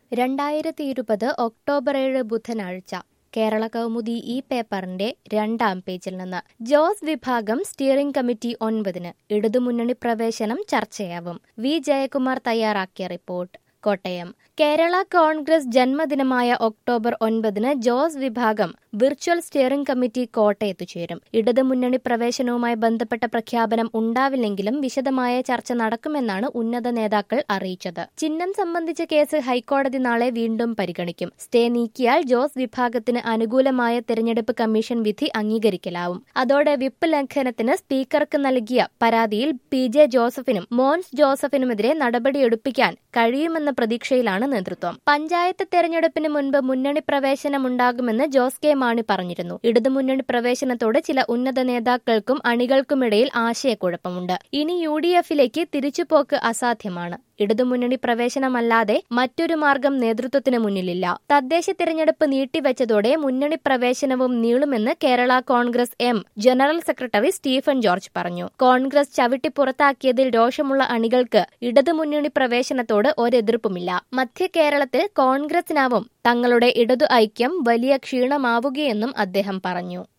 രണ്ടായിരത്തി ഇരുപത് ഒക്ടോബർ ഏഴ് ബുധനാഴ്ച കേരള കൗമുദി ഈ പേപ്പറിന്റെ രണ്ടാം പേജിൽ നിന്ന് ജോസ് വിഭാഗം സ്റ്റിയറിംഗ് കമ്മിറ്റി ഒൻപതിന് ഇടതുമുന്നണി പ്രവേശനം ചർച്ചയാവും വി ജയകുമാർ തയ്യാറാക്കിയ റിപ്പോർട്ട് കോട്ടയം കേരള കോൺഗ്രസ് ജന്മദിനമായ ഒക്ടോബർ ഒൻപതിന് ജോസ് വിഭാഗം വിർച്വൽ സ്റ്റിയറിംഗ് കമ്മിറ്റി കോട്ടയത്ത് ചേരും ഇടതുമുന്നണി പ്രവേശനവുമായി ബന്ധപ്പെട്ട പ്രഖ്യാപനം ഉണ്ടാവില്ലെങ്കിലും വിശദമായ ചർച്ച നടക്കുമെന്നാണ് ഉന്നത നേതാക്കൾ അറിയിച്ചത് ചിഹ്നം സംബന്ധിച്ച കേസ് ഹൈക്കോടതി നാളെ വീണ്ടും പരിഗണിക്കും സ്റ്റേ നീക്കിയാൽ ജോസ് വിഭാഗത്തിന് അനുകൂലമായ തെരഞ്ഞെടുപ്പ് കമ്മീഷൻ വിധി അംഗീകരിക്കലാവും അതോടെ വിപ്പ് ലംഘനത്തിന് സ്പീക്കർക്ക് നൽകിയ പരാതിയിൽ പി ജെ ജോസഫിനും മോൻസ് ജോസഫിനുമെതിരെ നടപടിയെടുപ്പിക്കാൻ കഴിയുമെന്ന പ്രതീക്ഷയിലാണ് നേതൃത്വം പഞ്ചായത്ത് തെരഞ്ഞെടുപ്പിന് മുൻപ് മുന്നണി പ്രവേശനമുണ്ടാകുമെന്ന് ജോസ് കെ മാണി പറഞ്ഞിരുന്നു ഇടതുമുന്നണി പ്രവേശനത്തോട് ചില ഉന്നത നേതാക്കൾക്കും അണികൾക്കുമിടയിൽ ആശയക്കുഴപ്പമുണ്ട് ഇനി യു ഡി എഫിലേക്ക് തിരിച്ചുപോക്ക് അസാധ്യമാണ് ഇടതുമുന്നണി പ്രവേശനമല്ലാതെ മറ്റൊരു മാർഗം നേതൃത്വത്തിന് മുന്നിലില്ല തദ്ദേശ തിരഞ്ഞെടുപ്പ് നീട്ടിവെച്ചതോടെ മുന്നണി പ്രവേശനവും നീളുമെന്ന് Kerala Congress M general secretary Stephen George പറഞ്ഞു കോൺഗ്രസ് ചവിട്ടി പുറത്താക്കിയതിൽ രോഷമുള്ള അണികൾക്ക് ഇടതുമുന്നണി പ്രവേശനത്തോട് ഒരെതിർപ്പുമില്ല മധ്യ കേരളത്തിൽ കോൺഗ്രസിനാവും തങ്ങളുടെ ഇടതു ഐക്യം വലിയ ക്ഷീണമാവുകയെന്നും അദ്ദേഹം പറഞ്ഞു